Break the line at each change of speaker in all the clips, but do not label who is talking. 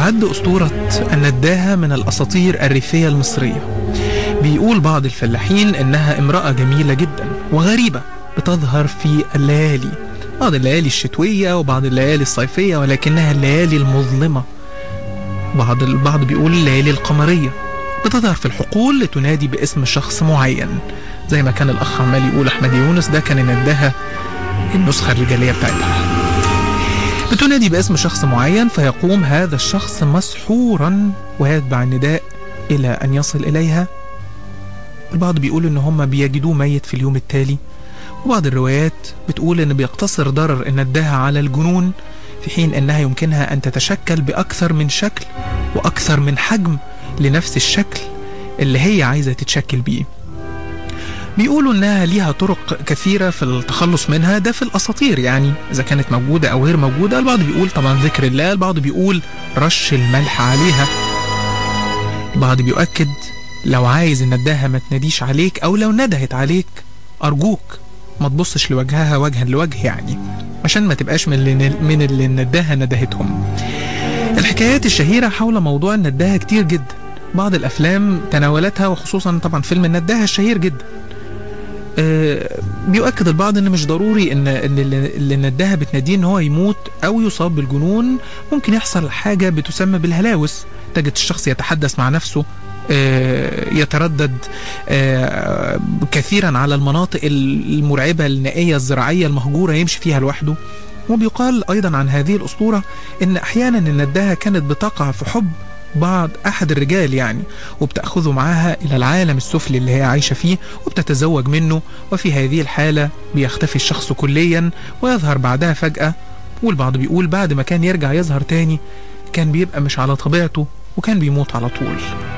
تعد أسطورة النداهة من الأساطير الريفية المصرية بيقول بعض الفلاحين إنها امرأة جميلة جدا وغريبة بتظهر في الليالي بعض الليالي الشتوية وبعض الليالي الصيفية ولكنها الليالي المظلمة بعض البعض بيقول الليالي القمرية بتظهر في الحقول لتنادي باسم شخص معين زي ما كان الأخ عمال يقول أحمد يونس ده كان نداها النسخة الرجالية بتاعتها بتنادي باسم شخص معين فيقوم هذا الشخص مسحورا ويتبع النداء إلى أن يصل إليها البعض بيقول إن هم بيجدوه ميت في اليوم التالي وبعض الروايات بتقول إن بيقتصر ضرر النداهة على الجنون في حين أنها يمكنها أن تتشكل بأكثر من شكل وأكثر من حجم لنفس الشكل اللي هي عايزة تتشكل بيه بيقولوا انها ليها طرق كثيره في التخلص منها ده في الاساطير يعني اذا كانت موجوده او غير موجوده البعض بيقول طبعا ذكر الله البعض بيقول رش الملح عليها البعض بيؤكد لو عايز النداهه ما تناديش عليك او لو ندهت عليك ارجوك ما تبصش لوجهها وجها لوجه يعني عشان ما تبقاش من اللي من اللي النداهه ندهتهم الحكايات الشهيره حول موضوع النداهه كتير جدا بعض الافلام تناولتها وخصوصا طبعا فيلم النداهه الشهير جدا آه، بيؤكد البعض ان مش ضروري ان ان اللي اللي النداهه بتناديه ان هو يموت او يصاب بالجنون ممكن يحصل حاجه بتسمى بالهلاوس تجد الشخص يتحدث مع نفسه آه، يتردد آه، كثيرا على المناطق المرعبه النائيه الزراعيه المهجوره يمشي فيها لوحده وبيقال ايضا عن هذه الاسطوره ان احيانا النداهه كانت بتقع في حب بعض أحد الرجال يعني وبتأخذه معاها إلى العالم السفلي اللي هي عايشة فيه وبتتزوج منه وفي هذه الحالة بيختفي الشخص كليا ويظهر بعدها فجأة والبعض بيقول بعد ما كان يرجع يظهر تاني كان بيبقى مش على طبيعته وكان بيموت على طول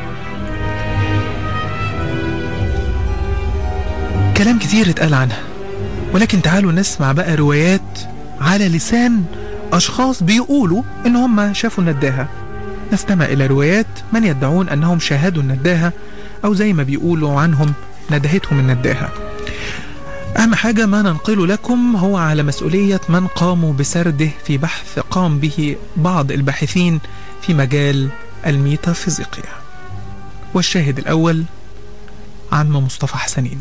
كلام كتير اتقال عنها ولكن تعالوا نسمع بقى روايات على لسان أشخاص بيقولوا إن هم شافوا النداهة نستمع إلى روايات من يدعون أنهم شاهدوا النداهة أو زي ما بيقولوا عنهم ندهتهم النداهة أهم حاجة ما ننقل لكم هو على مسؤولية من قاموا بسرده في بحث قام به بعض الباحثين في مجال الميتافيزيقيا والشاهد الأول عم مصطفى حسنين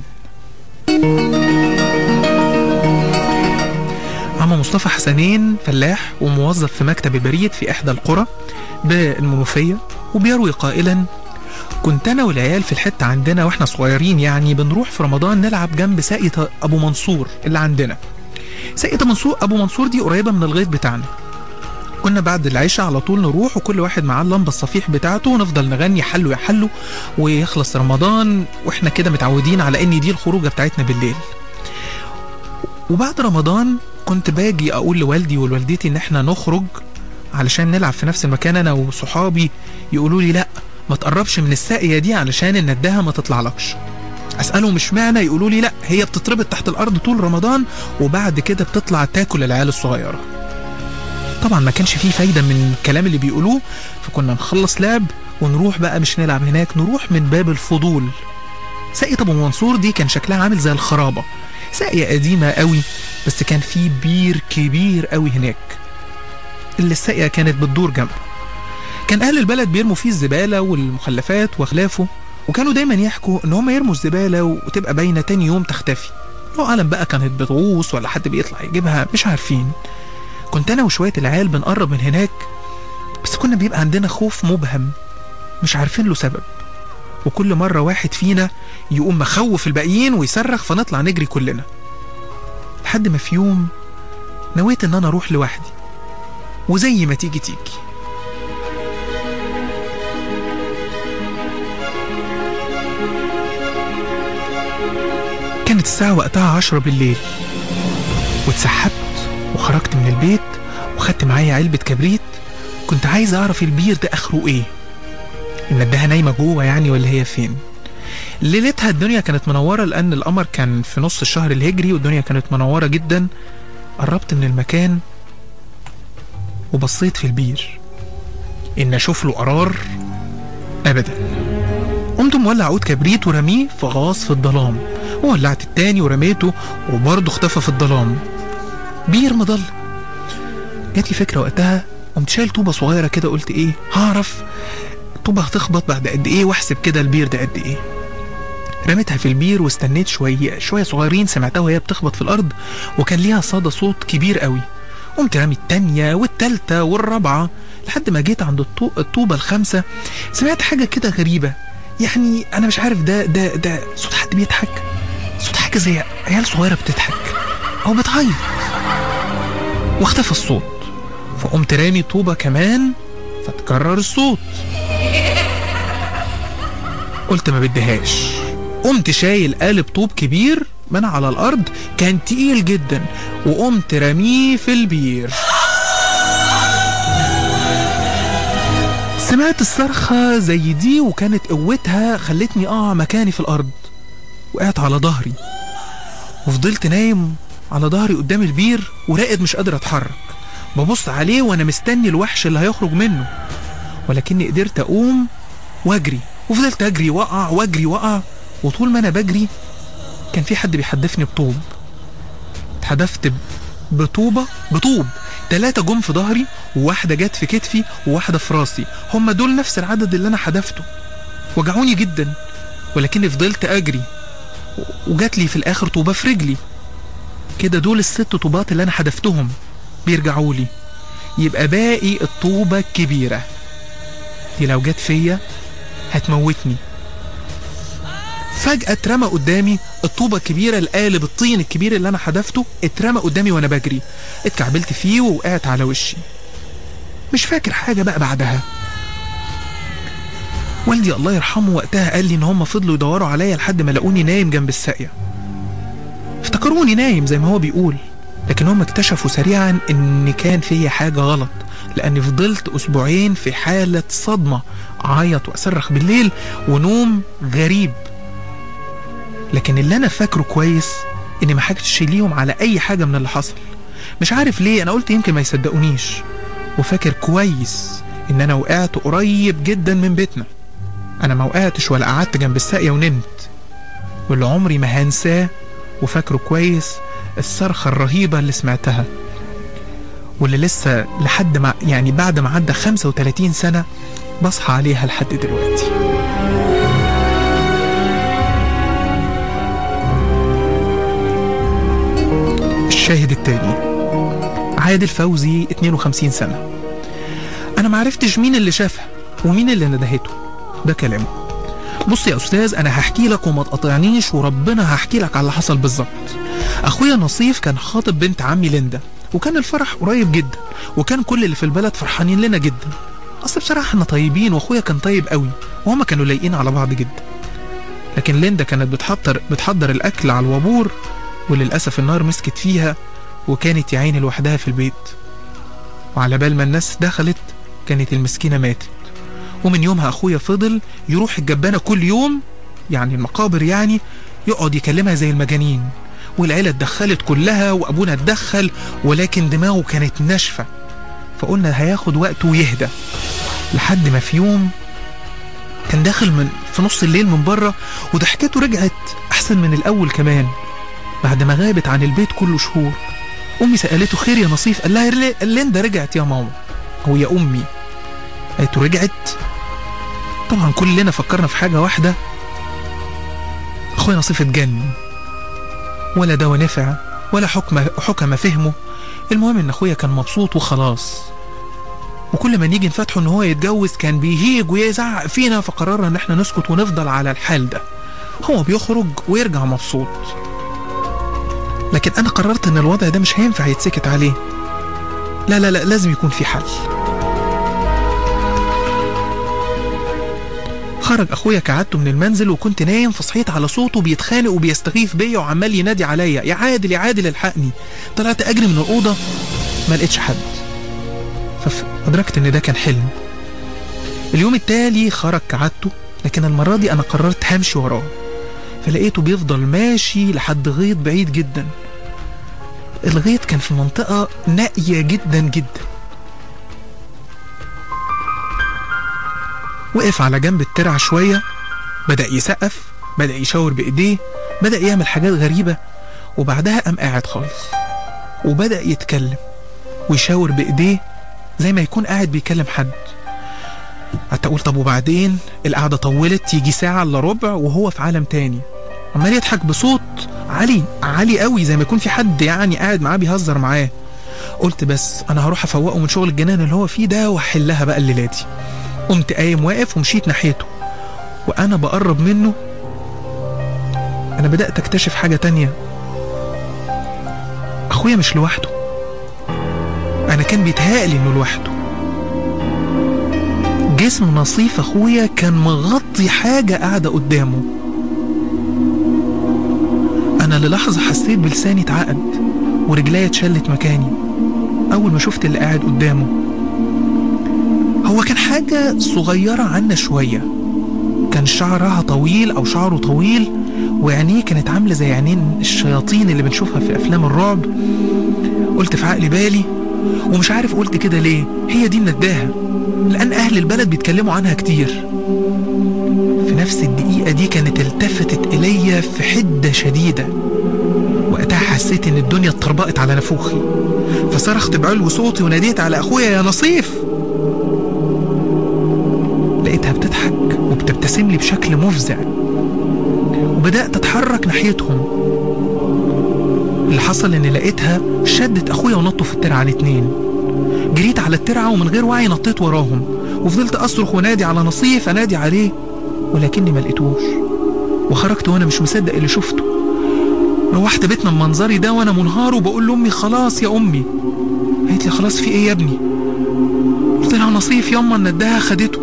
عم مصطفى حسنين فلاح وموظف في مكتب البريد في إحدى القرى بالمنوفية وبيروي قائلا كنت أنا والعيال في الحتة عندنا وإحنا صغيرين يعني بنروح في رمضان نلعب جنب ساقية أبو منصور اللي عندنا ساقية منصور أبو منصور دي قريبة من الغيط بتاعنا كنا بعد العشاء على طول نروح وكل واحد معاه اللمبة الصفيح بتاعته ونفضل نغني حلو يا حلو ويخلص رمضان واحنا كده متعودين على ان دي الخروجة بتاعتنا بالليل وبعد رمضان كنت باجي اقول لوالدي ولوالدتي ان احنا نخرج علشان نلعب في نفس المكان انا وصحابي يقولوا لي لا ما تقربش من الساقية دي علشان النداهة ما تطلعلكش اسالهم مش معنى يقولوا لي لا هي بتتربط تحت الارض طول رمضان وبعد كده بتطلع تاكل العيال الصغيره طبعا ما كانش فيه فايده من الكلام اللي بيقولوه فكنا نخلص لعب ونروح بقى مش نلعب هناك نروح من باب الفضول ساقية ابو منصور دي كان شكلها عامل زي الخرابه ساقية قديمه قوي بس كان في بير كبير قوي هناك اللي الساقية كانت بتدور جنبه كان أهل البلد بيرموا فيه الزبالة والمخلفات وخلافه وكانوا دايما يحكوا إن هم يرموا الزبالة وتبقى باينة تاني يوم تختفي الله أعلم بقى كانت بتغوص ولا حد بيطلع يجيبها مش عارفين كنت أنا وشوية العيال بنقرب من هناك بس كنا بيبقى عندنا خوف مبهم مش عارفين له سبب وكل مرة واحد فينا يقوم مخوف الباقيين ويصرخ فنطلع نجري كلنا لحد ما في يوم نويت إن أنا أروح لوحدي وزي ما تيجي تيجي كانت الساعة وقتها عشرة بالليل واتسحبت وخرجت من البيت وخدت معايا علبة كبريت كنت عايز أعرف البير ده آخره إيه النداهة نايمة جوه يعني ولا هي فين ليلتها الدنيا كانت منورة لأن القمر كان في نص الشهر الهجري والدنيا كانت منورة جدا قربت من المكان وبصيت في البير إن أشوف له قرار أبدا قمت مولع عود كبريت ورميه في غاص في الظلام وولعت التاني ورميته وبرضه اختفى في الظلام بير مضل جات لي فكرة وقتها قمت شايل طوبة صغيرة كده قلت ايه هعرف الطوبة هتخبط بعد قد ايه واحسب كده البير ده قد ايه رميتها في البير واستنيت شوية شوية صغيرين سمعتها وهي بتخبط في الأرض وكان ليها صدى صوت كبير قوي قمت رامي التانية والتالتة والرابعة لحد ما جيت عند الطو- الطوبة الخامسة سمعت حاجة كده غريبة يعني أنا مش عارف ده ده ده صوت حد بيضحك صوت حاجة زي عيال صغيرة بتضحك أو بتعيط واختفى الصوت فقمت رامي طوبة كمان فتكرر الصوت قلت ما بديهاش قمت شايل قالب طوب كبير من على الأرض كان تقيل جدا وقمت رميه في البير سمعت الصرخة زي دي وكانت قوتها خلتني أقع مكاني في الأرض وقعت على ظهري وفضلت نايم على ظهري قدام البير وراقد مش قادر أتحرك ببص عليه وأنا مستني الوحش اللي هيخرج منه ولكني قدرت أقوم وأجري وفضلت أجري وأقع وأجري وأقع وطول ما أنا بجري كان في حد بيحدفني بطوب اتحدفت ب- بطوبة بطوب تلاتة جم في ظهري وواحدة جت في كتفي وواحدة في راسي هم دول نفس العدد اللي أنا حدفته وجعوني جدا ولكني فضلت أجري و- وجات لي في الآخر طوبة في رجلي كده دول الست طوبات اللي أنا حدفتهم بيرجعوا لي يبقى باقي الطوبة الكبيرة دي لو جت فيا هتموتني فجأة اترمى قدامي الطوبة الكبيرة القالب الطين الكبير اللي أنا حدفته اترمى قدامي وأنا بجري اتكعبلت فيه ووقعت على وشي مش فاكر حاجة بقى بعدها والدي الله يرحمه وقتها قال لي إن هم فضلوا يدوروا عليا لحد ما لقوني نايم جنب الساقية افتكروني نايم زي ما هو بيقول لكن هم اكتشفوا سريعا إن كان فيا حاجة غلط لأني فضلت أسبوعين في حالة صدمة أعيط وأصرخ بالليل ونوم غريب لكن اللي انا فاكره كويس اني ما حكيتش ليهم على اي حاجه من اللي حصل مش عارف ليه انا قلت يمكن ما يصدقونيش وفاكر كويس ان انا وقعت قريب جدا من بيتنا انا ما وقعتش ولا قعدت جنب الساقيه ونمت واللي عمري ما هنساه وفاكره كويس الصرخه الرهيبه اللي سمعتها واللي لسه لحد ما يعني بعد ما عدى 35 سنه بصحى عليها لحد دلوقتي الشاهد التاني عادل فوزي 52 سنة أنا معرفتش مين اللي شافها ومين اللي ندهته ده كلامه بص يا أستاذ أنا هحكي لك وما تقاطعنيش وربنا هحكي لك على اللي حصل بالظبط أخويا نصيف كان خاطب بنت عمي ليندا وكان الفرح قريب جدا وكان كل اللي في البلد فرحانين لنا جدا أصل بصراحة احنا طيبين وأخويا كان طيب قوي وهما كانوا لايقين على بعض جدا لكن ليندا كانت بتحضر بتحضر الأكل على الوابور وللأسف النار مسكت فيها وكانت يا عيني لوحدها في البيت وعلى بال ما الناس دخلت كانت المسكينة ماتت ومن يومها أخويا فضل يروح الجبانة كل يوم يعني المقابر يعني يقعد يكلمها زي المجانين والعيلة اتدخلت كلها وأبونا اتدخل ولكن دماغه كانت ناشفة فقلنا هياخد وقت ويهدى لحد ما في يوم كان داخل من في نص الليل من بره وضحكته رجعت أحسن من الأول كمان بعد ما غابت عن البيت كله شهور امي سالته خير يا نصيف قال لها "لي- ليندا رجعت يا ماما او يا امي قالت له رجعت طبعا كلنا فكرنا في حاجه واحده اخويا نصيف اتجنن ولا دواء نفع ولا حكم حكم فهمه المهم ان اخويا كان مبسوط وخلاص وكل ما نيجي نفتحه ان هو يتجوز كان بيهيج ويزعق فينا فقررنا ان احنا نسكت ونفضل على الحال ده هو بيخرج ويرجع مبسوط لكن انا قررت ان الوضع ده مش هينفع يتسكت عليه لا لا لا لازم يكون في حل خرج اخويا كعادته من المنزل وكنت نايم فصحيت على صوته بيتخانق وبيستغيث بيا وعمال ينادي عليا يا عادل يا عادل الحقني طلعت اجري من الاوضه ما لقيتش حد فادركت ان ده كان حلم اليوم التالي خرج كعادته لكن المره دي انا قررت همشي وراه فلقيته بيفضل ماشي لحد غيط بعيد جدا الغيط كان في منطقة نائية جدا جدا وقف على جنب الترع شوية بدأ يسقف بدأ يشاور بإيديه بدأ يعمل حاجات غريبة وبعدها قام قاعد خالص وبدأ يتكلم ويشاور بإيديه زي ما يكون قاعد بيكلم حد قعدت اقول طب وبعدين القعده طولت يجي ساعه الا ربع وهو في عالم تاني عمال يضحك بصوت عالي عالي قوي زي ما يكون في حد يعني قاعد معاه بيهزر معاه قلت بس انا هروح افوقه من شغل الجنان اللي هو فيه ده واحلها بقى الليله دي قمت قايم واقف ومشيت ناحيته وانا بقرب منه انا بدات اكتشف حاجه تانية اخويا مش لوحده انا كان بيتهيألي انه لوحده جسم نصيف اخويا كان مغطي حاجه قاعده قدامه انا للحظه حسيت بلساني اتعقد ورجليا اتشلت مكاني اول ما شفت اللي قاعد قدامه هو كان حاجه صغيره عنا شويه كان شعرها طويل او شعره طويل وعينيه كانت عامله زي عينين الشياطين اللي بنشوفها في افلام الرعب قلت في عقلي بالي ومش عارف قلت كده ليه هي دي النداهه لان اهل البلد بيتكلموا عنها كتير في نفس الدقيقه دي كانت التفتت الي في حده شديده وقتها حسيت ان الدنيا اتطربقت على نافوخي فصرخت بعلو صوتي وناديت على اخويا يا نصيف لقيتها بتضحك وبتبتسم لي بشكل مفزع وبدأت أتحرك ناحيتهم اللي حصل إن لقيتها شدت أخويا ونطوا في الترعة الاتنين جريت على الترعة ومن غير وعي نطيت وراهم وفضلت أصرخ ونادي على نصيف أنادي عليه ولكني ما لقيتوش وخرجت وأنا مش مصدق اللي شفته روحت بيتنا بمنظري ده وأنا منهار وبقول لأمي خلاص يا أمي قالت لي خلاص في إيه يا ابني قلت لها نصيف ياما النداهة خدته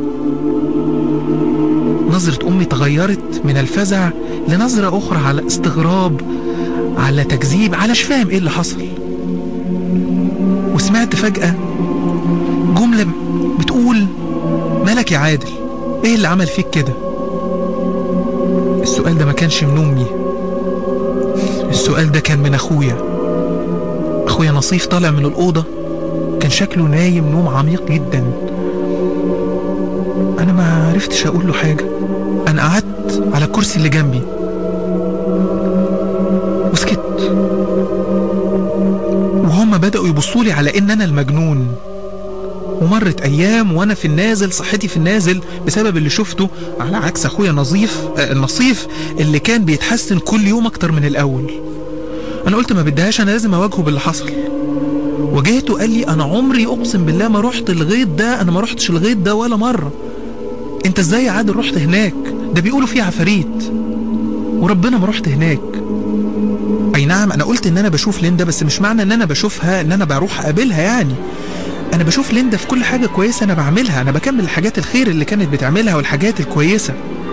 نظرة أمي تغيرت من الفزع لنظرة أخرى على استغراب على تكذيب على مش فاهم إيه اللي حصل وسمعت فجأة جملة بتقول مالك يا عادل إيه اللي عمل فيك كده السؤال ده ما كانش من أمي السؤال ده كان من أخويا أخويا نصيف طالع من الأوضة كان شكله نايم نوم عميق جدا أنا ما عرفتش أقول له حاجة أنا قعدت على الكرسي اللي جنبي وسكت وهم بدأوا يبصوا لي على إن أنا المجنون ومرت أيام وأنا في النازل صحتي في النازل بسبب اللي شفته على عكس أخويا نظيف آه النصيف اللي كان بيتحسن كل يوم أكتر من الأول أنا قلت ما بدهاش أنا لازم أواجهه باللي حصل واجهته قال لي أنا عمري أقسم بالله ما رحت الغيط ده أنا ما رحتش الغيط ده ولا مرة انت ازاي يا عادل رحت هناك ده بيقولوا فيه عفاريت وربنا ما رحت هناك اي نعم انا قلت ان انا بشوف ليندا بس مش معنى ان انا بشوفها ان انا بروح اقابلها يعني انا بشوف ليندا في كل حاجه كويسه انا بعملها انا بكمل الحاجات الخير اللي كانت بتعملها والحاجات الكويسه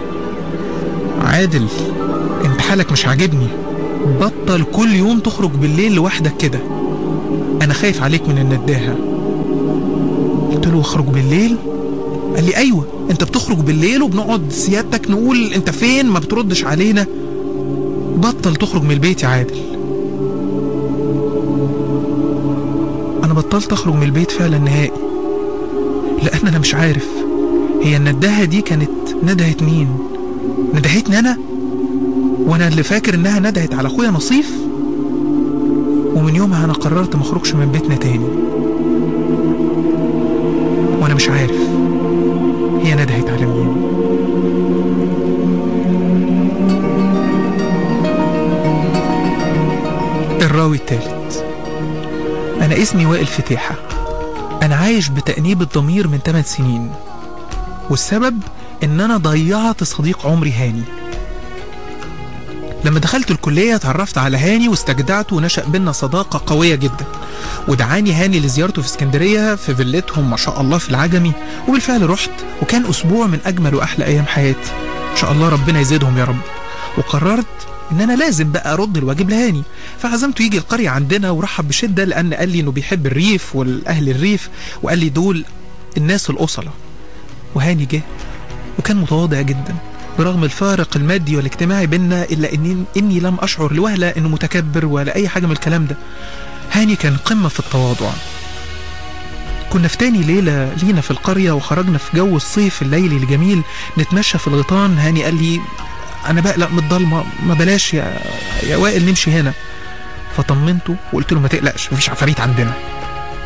عادل انت حالك مش عاجبني بطل كل يوم تخرج بالليل لوحدك كده انا خايف عليك من النداهه قلت له اخرج بالليل قال لي ايوه انت بتخرج بالليل وبنقعد سيادتك نقول انت فين ما بتردش علينا بطل تخرج من البيت يا عادل انا بطلت اخرج من البيت فعلا نهائي لان انا مش عارف هي النداهه دي كانت ندهت مين ندهتني انا وانا اللي فاكر انها ندهت على اخويا نصيف ومن يومها انا قررت ما اخرجش من بيتنا تاني وانا مش عارف هي ندهت على مين الراوي الثالث أنا اسمي وائل فتيحة أنا عايش بتأنيب الضمير من 8 سنين والسبب إن أنا ضيعت صديق عمري هاني لما دخلت الكلية اتعرفت على هاني واستجدعته ونشأ بينا صداقة قوية جدا ودعاني هاني لزيارته في اسكندرية في فيلتهم ما شاء الله في العجمي وبالفعل رحت وكان أسبوع من أجمل وأحلى أيام حياتي إن شاء الله ربنا يزيدهم يا رب وقررت ان انا لازم بقى ارد الواجب لهاني فعزمته يجي القريه عندنا ورحب بشده لان قال لي انه بيحب الريف والاهل الريف وقال لي دول الناس الاصله وهاني جه وكان متواضع جدا برغم الفارق المادي والاجتماعي بيننا الا اني اني لم اشعر لوهله انه متكبر ولا اي حاجه من الكلام ده هاني كان قمه في التواضع كنا في تاني ليلة لينا في القرية وخرجنا في جو الصيف الليلي الجميل نتمشى في الغيطان هاني قال لي انا بقلق من الضلمه ما بلاش يا يا وائل نمشي هنا فطمنته وقلت له ما تقلقش مفيش عفاريت عندنا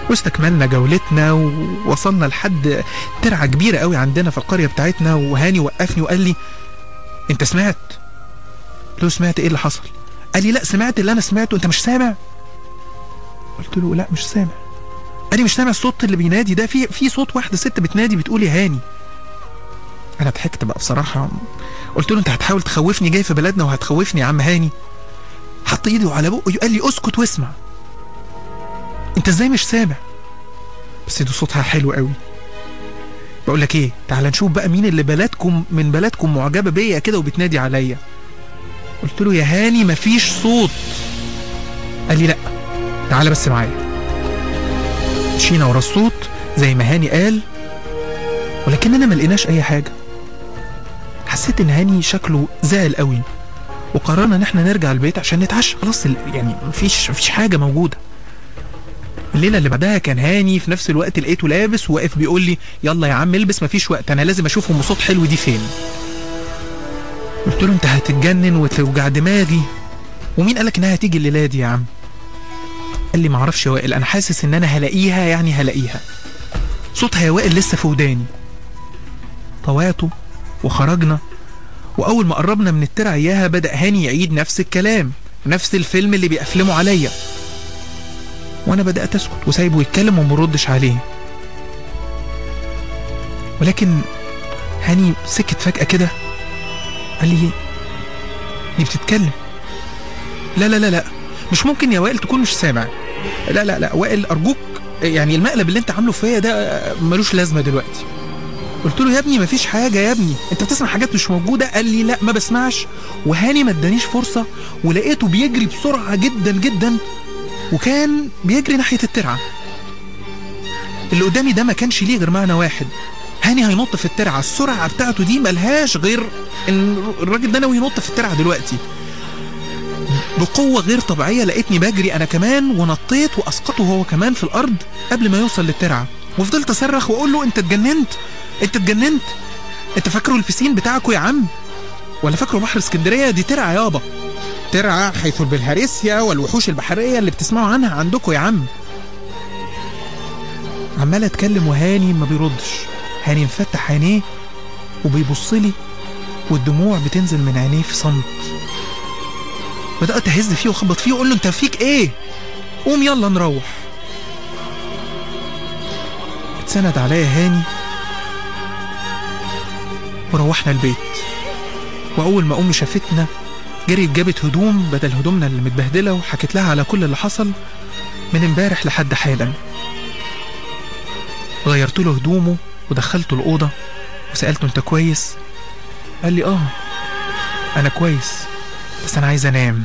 واستكملنا جولتنا ووصلنا لحد ترعه كبيره قوي عندنا في القريه بتاعتنا وهاني وقفني وقال لي انت سمعت قلت له سمعت ايه اللي حصل قال لي لا سمعت اللي انا سمعته انت مش سامع قلت له لا مش سامع قال لي مش سامع الصوت اللي بينادي ده في في صوت واحده ست بتنادي بتقول يا هاني انا ضحكت بقى بصراحه قلت له انت هتحاول تخوفني جاي في بلدنا وهتخوفني يا عم هاني حط ايده على بقه قال لي اسكت واسمع انت ازاي مش سامع بس ده صوتها حلو قوي بقول لك ايه تعال نشوف بقى مين اللي بلدكم من بلدكم معجبه بيا كده وبتنادي عليا قلت له يا هاني مفيش صوت قال لي لا تعال بس معايا مشينا ورا الصوت زي ما هاني قال ولكننا ما لقيناش اي حاجه حسيت ان هاني شكله زعل قوي وقررنا ان احنا نرجع البيت عشان نتعشى خلاص ال- يعني مفيش مفيش حاجه موجوده الليله اللي بعدها كان هاني في نفس الوقت لقيته لابس وواقف بيقول لي يلا يا عم البس مفيش وقت انا لازم اشوف ام صوت حلو دي فين قلت له انت هتتجنن وتوجع دماغي ومين قالك انها هتيجي الليله دي يا عم قال لي معرفش يا وائل انا حاسس ان انا هلاقيها يعني هلاقيها صوتها يا وائل لسه في وداني طوعته وخرجنا واول ما قربنا من الترع اياها بدا هاني يعيد نفس الكلام نفس الفيلم اللي بيأفلموا عليا وانا بدات اسكت وسايبه يتكلم ومردش عليه ولكن هاني سكت فجاه كده قال لي دي بتتكلم لا لا لا لا مش ممكن يا وائل تكون مش سامع لا لا لا وائل ارجوك يعني المقلب اللي انت عامله فيا ده ملوش لازمه دلوقتي قلت له يا ابني مفيش حاجه يا ابني انت بتسمع حاجات مش موجوده قال لي لا ما بسمعش وهاني ما ادانيش فرصه ولقيته بيجري بسرعه جدا جدا وكان بيجري ناحيه الترعه اللي قدامي ده ما كانش ليه غير معنى واحد هاني هينط في الترعه السرعه بتاعته دي ملهاش غير ان الراجل ده ناوي ينط في الترعه دلوقتي بقوة غير طبيعية لقيتني بجري أنا كمان ونطيت وأسقطه هو كمان في الأرض قبل ما يوصل للترعة وفضلت أصرخ وأقول له أنت اتجننت أنت اتجننت أنت فاكره البسين بتاعكوا يا عم ولا فاكره بحر اسكندرية دي ترعة يابا ترعة حيث البلهارسيا والوحوش البحرية اللي بتسمعوا عنها عندكم يا عم عمال اتكلم وهاني ما بيردش هاني مفتح عينيه وبيبص لي والدموع بتنزل من عينيه في صمت بدأت أهز فيه وأخبط فيه وأقول له أنت فيك إيه؟ قوم يلا نروح. اتسند عليا هاني وروحنا البيت. وأول ما أمي شافتنا جريت جابت هدوم بدل هدومنا اللي متبهدلة وحكت لها على كل اللي حصل من امبارح لحد حالا. غيرت له هدومه ودخلته الأوضة وسألته أنت كويس؟ قال لي آه أنا كويس بس انا عايز انام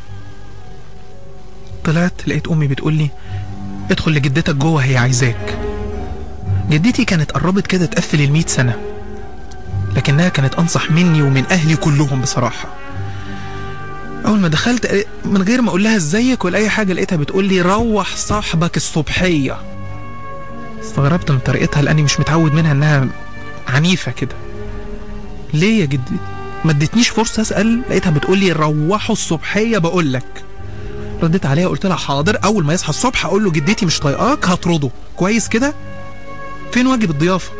طلعت لقيت امي بتقول لي ادخل لجدتك جوه هي عايزاك جدتي كانت قربت كده تقفل المية سنة لكنها كانت أنصح مني ومن أهلي كلهم بصراحة أول ما دخلت من غير ما أقول لها إزيك ولا أي حاجة لقيتها بتقول لي روح صاحبك الصبحية استغربت من طريقتها لأني مش متعود منها إنها عنيفة كده ليه يا جدتي ما ادتنيش فرصه اسال لقيتها بتقول لي روحوا الصبحيه بقول لك رديت عليها قلت لها حاضر اول ما يصحى الصبح اقول له جدتي مش طايقاك هطرده كويس كده فين واجب الضيافه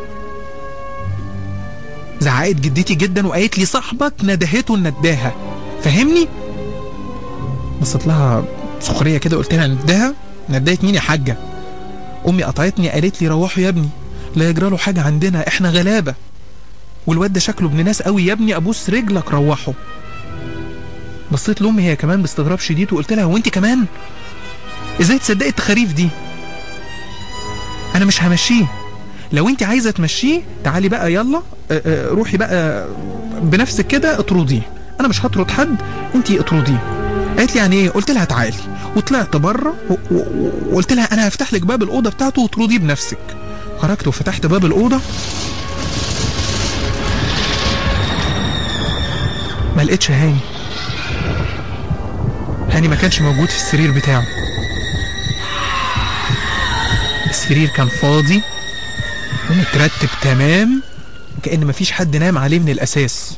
زعقت جدتي جدا وقالت لي صاحبك ندهته النداهه فهمني بصيت لها سخريه كده قلت لها نداها نداهه مين يا حاجه امي قطعتني قالت لي روحوا يا ابني لا يجرى له حاجه عندنا احنا غلابه والواد ده شكله ابن ناس قوي يا ابني ابوس رجلك روحه بصيت لامي هي كمان باستغراب شديد وقلت لها هو انت كمان ازاي تصدقي التخاريف دي انا مش همشيه لو انت عايزه تمشيه تعالي بقى يلا اه، اه، روحي بقى بنفسك كده اطرديه انا مش هطرد حد انت اطرديه قالت لي يعني ايه قلت لها تعالي وطلعت بره و- و- وقلت لها انا هفتح لك باب الاوضه بتاعته وطرديه بنفسك خرجت وفتحت باب الاوضه ما لقيتش هاني هاني ما كانش موجود في السرير بتاعه السرير كان فاضي ومترتب تمام كأن مفيش حد نام عليه من الأساس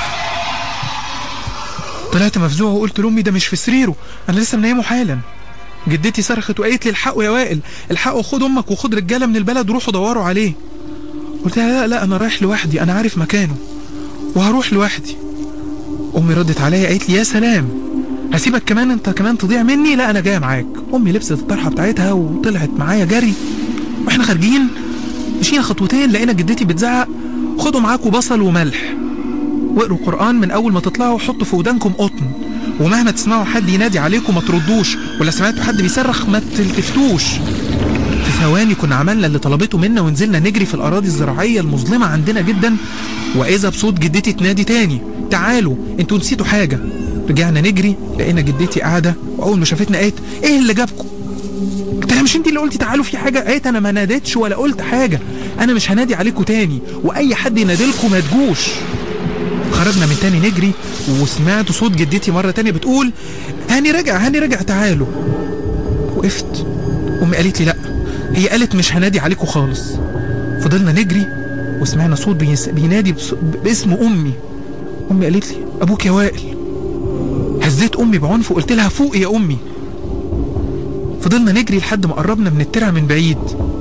طلعت مفزوع وقلت لأمي ده مش في سريره أنا لسه منيمه حالا جدتي صرخت وقالت لي الحقوا يا وائل الحقوا خد امك وخد رجاله من البلد وروحوا دوروا عليه قلت لها لا لا انا رايح لوحدي انا عارف مكانه وهروح لوحدي امي ردت عليا قالت لي يا سلام هسيبك كمان انت كمان تضيع مني لا انا جايه معاك امي لبست الطرحه بتاعتها وطلعت معايا جري واحنا خارجين مشينا خطوتين لقينا جدتي بتزعق خدوا معاكم بصل وملح واقروا قرآن من أول ما تطلعوا حطوا في ودانكم قطن ومهما تسمعوا حد ينادي عليكم ما تردوش ولا سمعتوا حد بيصرخ ما تلتفتوش في ثواني كنا عملنا اللي طلبته منا ونزلنا نجري في الأراضي الزراعية المظلمة عندنا جدا وإذا بصوت جدتي تنادي تاني تعالوا انتوا نسيتوا حاجة رجعنا نجري لقينا جدتي قاعدة وأول ما شافتنا قالت إيه اللي جابكم؟ قلت لها مش انت اللي قلتي تعالوا في حاجة؟ قالت أنا ما ناديتش ولا قلت حاجة أنا مش هنادي عليكم تاني وأي حد ينادلكم ما تجوش خرجنا من تاني نجري وسمعت صوت جدتي مرة تانية بتقول هاني رجع هاني رجع تعالوا وقفت أمي قالت لي لأ هي قالت مش هنادي عليكم خالص فضلنا نجري وسمعنا صوت بيس- بينادي بس- باسم أمي أمي قالت لي أبوك يا وائل هزيت أمي بعنف وقلت لها فوق يا أمي فضلنا نجري لحد ما قربنا من الترع من بعيد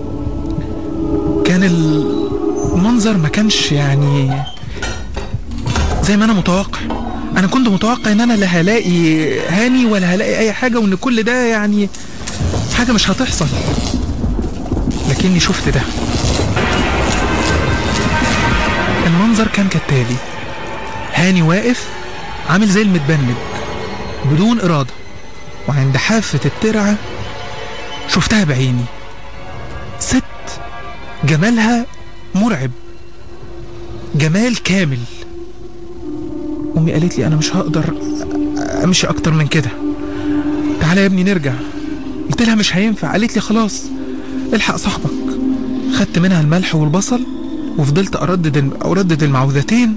كان المنظر ما كانش يعني زي ما انا متوقع انا كنت متوقع ان انا لا هلاقي هاني ولا هلاقي اي حاجه وان كل ده يعني حاجه مش هتحصل لكني شفت ده المنظر كان كالتالي هاني واقف عامل زي المتبنج بدون اراده وعند حافه الترعه شفتها بعيني ست جمالها مرعب جمال كامل امي قالت لي انا مش هقدر امشي اكتر من كده تعالى يا ابني نرجع قلت لها مش هينفع قالت لي خلاص الحق صاحبك خدت منها الملح والبصل وفضلت اردد اردد المعوذتين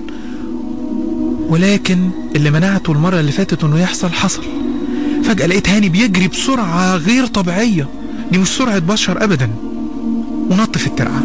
ولكن اللي منعته المره اللي فاتت انه يحصل حصل فجاه لقيت هاني بيجري بسرعه غير طبيعيه دي مش سرعه بشر ابدا ونط في الترعه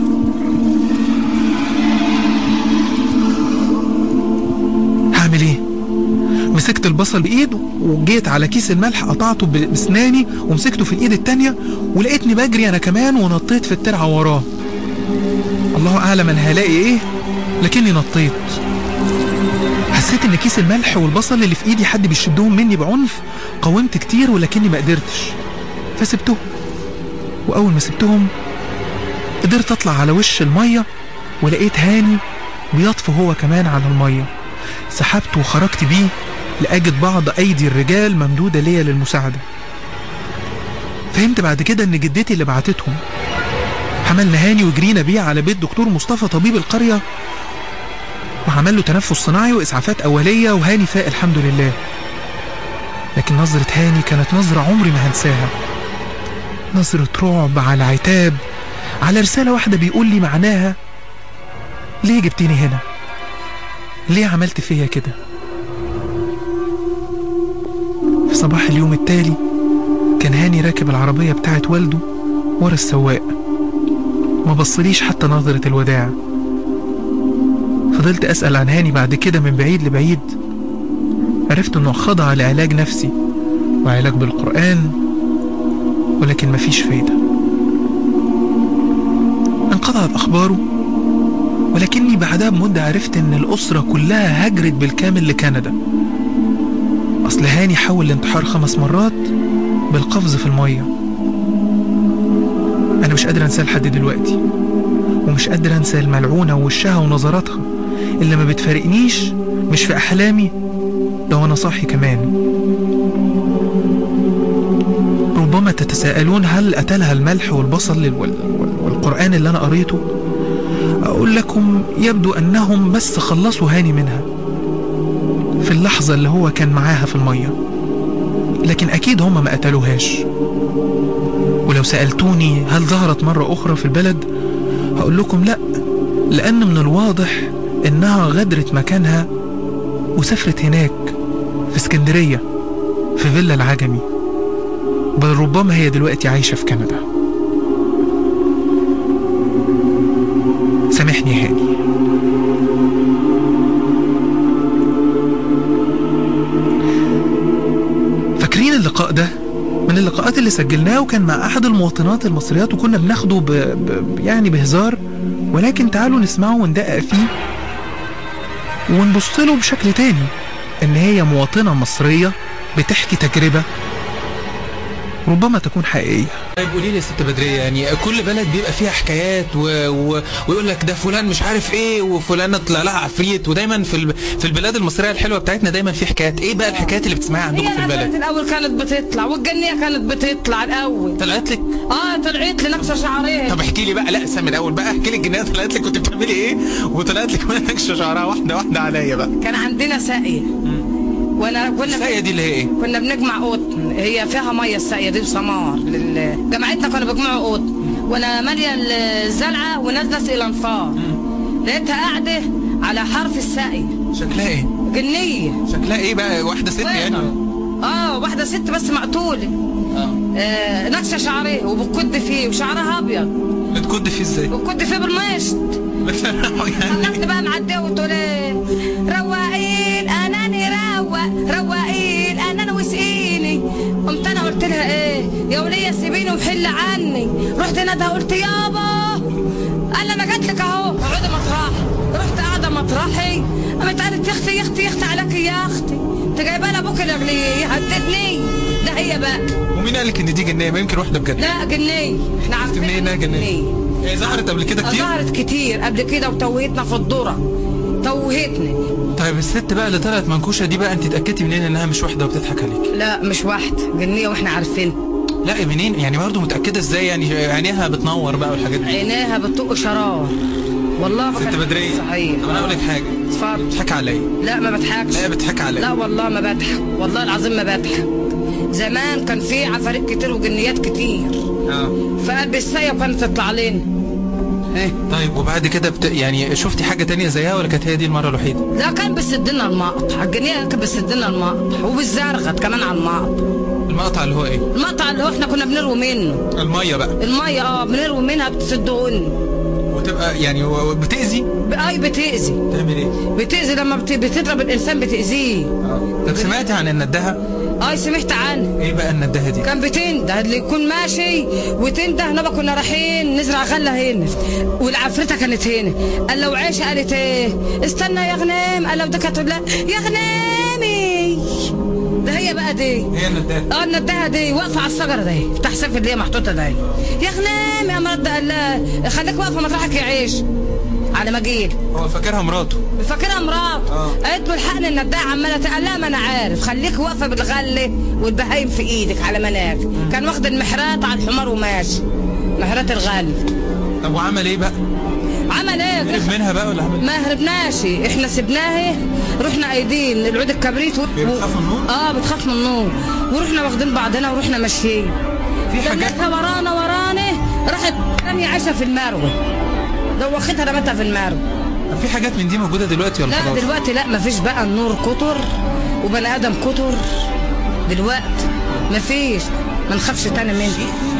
هعمل ايه مسكت البصل بايد وجيت على كيس الملح قطعته ب- بسناني ومسكته في الايد التانية ولقيتني بجري انا كمان ونطيت في الترعة وراه الله اعلم انا هلاقي ايه لكني نطيت حسيت ان كيس الملح والبصل اللي في ايدي حد بيشدهم مني بعنف قاومت كتير ولكني ما قدرتش فسبتهم واول ما سبتهم قدرت اطلع على وش المية ولقيت هاني بيطفو هو كمان على المية سحبت وخرجت بيه لأجد بعض أيدي الرجال ممدودة ليا للمساعدة فهمت بعد كده إن جدتي اللي بعتتهم حملنا هاني وجرينا بيه على بيت دكتور مصطفى طبيب القرية وعمل له تنفس صناعي وإسعافات أولية وهاني فاق الحمد لله لكن نظرة هاني كانت نظرة عمري ما هنساها نظرة رعب على عتاب على رسالة واحدة بيقول لي معناها ليه جبتني هنا ليه عملت فيا كده في صباح اليوم التالي كان هاني راكب العربية بتاعت والده ورا السواق ما بصليش حتى نظرة الوداع فضلت أسأل عن هاني بعد كده من بعيد لبعيد عرفت انه خضع لعلاج نفسي وعلاج بالقرآن ولكن مفيش فايدة انقطعت أخباره ولكني بعدها بمدة عرفت إن الأسرة كلها هجرت بالكامل لكندا أصل هاني حاول الانتحار خمس مرات بالقفز في المية أنا مش قادر أنساه لحد دلوقتي ومش قادر أنسى الملعونة ووشها ونظراتها اللي ما بتفارقنيش مش في أحلامي ده وأنا صاحي كمان ربما تتساءلون هل قتلها الملح والبصل وال- وال- والقرآن اللي أنا قريته أقول لكم يبدو أنهم بس خلصوا هاني منها في اللحظة اللي هو كان معاها في المية لكن أكيد هم ما قتلوهاش ولو سألتوني هل ظهرت مرة أخرى في البلد هقول لكم لأ لأن من الواضح إنها غدرت مكانها وسافرت هناك في اسكندرية في فيلا العجمي بل ربما هي دلوقتي عايشة في كندا سامحني يا هاني فاكرين اللقاء ده من اللقاءات اللي اللي سجلناه وكان مع احد المواطنات المصريات وكنا بناخده ب... ب... يعني بهزار ولكن تعالوا نسمعه وندقق فيه ونبص له بشكل تاني ان هي مواطنة مصرية بتحكي تجربة ربما تكون حقيقية
طيب قولي لي يا ست بدريه يعني كل بلد بيبقى فيها حكايات و... و... ويقول لك ده فلان مش عارف ايه وفلانه طلع لها عفريت ودايما في ال... في البلاد المصريه الحلوه بتاعتنا دايما في حكايات ايه بقى الحكايات اللي بتسمعيها عندكم في
هي
البلد
البلد الاول كانت بتطلع والجنيه كانت بتطلع الاول
طلعت لك
اه طلعت لي نقشه شعريه
طب احكي لي بقى لا استنى من الاول بقى احكي لي الجنيه طلعت لك كنت بتعملي ايه وطلعت لك كمان نكشه شعرها واحده واحده عليا بقى
كان عندنا ساقيه وانا كنا
الساقيه دي اللي هي ايه
كنا بنجمع قطن هي فيها ميه الساقيه دي وسمار لل... جماعتنا كانوا بيجمعوا قطن وانا ماليه الزلعه ونازله اسقي الانفار لقيتها قاعده على حرف الساقيه
شكلها ايه
جنيه
شكلها ايه بقى واحده ست يعني
اه واحده ست بس مقتوله
اه
آه نكشه شعريه وبتكد فيه وشعرها ابيض
بتكد فيه ازاي
وكد فيه بالمشط
بس يعني
خلصت بقى معديه وتقول ايه رواقين اناني روق روقين اناني وسقيني قمت انا قلت لها ايه يا وليه سيبيني وحل عني رحت نادها قلت يابا قال انا جات لك اهو اقعدي مطرحي رحت قاعده مطرحي قامت قالت يا اختي يا اختي يا اختي عليك يا اختي انت جايبه لها ابوك اللي يهددني ده هي بقى
ومين قال لك ان دي جنيه ما يمكن واحده بجد
لا جنيه احنا عارفين
منين انها جنيه هي ظهرت قبل كده كتير
ظهرت كتير قبل كده وتوهتنا في الذره توهتني
طيب الست بقى اللي طلعت منكوشه دي بقى انت اتاكدتي منين انها مش واحده وبتضحك عليك
لا مش واحده جنيه واحنا عارفين
لا منين يعني برضه متاكده ازاي يعني عينيها بتنور بقى والحاجات دي
عينيها بتطق شرار والله ما
ست
كانت
بدريه
صحيح
طب انا اقول لك حاجه
اتفضل
بتضحك عليا
لا ما بضحكش
لا بتضحك عليا
لا والله ما بضحك والله العظيم ما بضحك زمان كان في عفاريت كتير وجنيات كتير
اه
فقلب السايه وكانت تطلع لنا ايه
طيب وبعد كده بت... يعني شفتي حاجه تانية زيها ولا كانت هي دي المره الوحيده
لا كان بيسدنا المقطع الجنيه كان بيسدنا المقطع وبالزرغت كمان على المقطع
المقطع اللي هو ايه
المقطع اللي هو احنا كنا بنروي منه
الميه بقى
الميه اه بنروي منها بتسدهن
وتبقى يعني و- بتاذي
اي بتاذي
تعمل ايه
بتأذي لما بت- بتضرب الإنسان بتأذيه
طب سمعتي عن الندهه
أي سمعت عنه
ايه بقى الندهه دي
كان بتنده اللي يكون ماشي وتنده نبقى كنا رايحين نزرع غلة هنا والعفريتة كانت هنا قال لو عيشة قالت ايه استنى يا غنام قال لو ده كانت تقول لها يا غنامي ده هي بقى دي
هي الندهه
اه الندهه دي واقفه على الشجره دي بتاع سيف اللي هي محطوطه دي يا غنام يا مرد قال لها خليك واقفه مطرحك يا عيش على ما جيل
هو فاكرها مراته
فاكرها مرات
آه.
قالت له الحقني النداعه عماله تقول لها ما انا عارف خليك واقفه بالغله والبهايم في ايدك على مناك كان واخد المحرات على الحمار وماشي محرات الغل
طب وعمل ايه بقى
عمل ايه
هرب منها بقى ولا عمل
ما هربناش احنا سبناه رحنا ايدين العود الكبريت و...
هي بتخاف من النور؟
اه بتخاف من النور ورحنا واخدين بعضنا ورحنا ماشيين
في حاجات
دنيتها ورانا ورانا راحت رامية عايشه في المروه دوختها رمتها في المروه
طب في حاجات من دي موجوده دلوقتي ولا
لا
خلاص
دلوقتي لا مفيش بقى النور كتر وبني ادم كتر دلوقتي مفيش ما نخافش تاني منه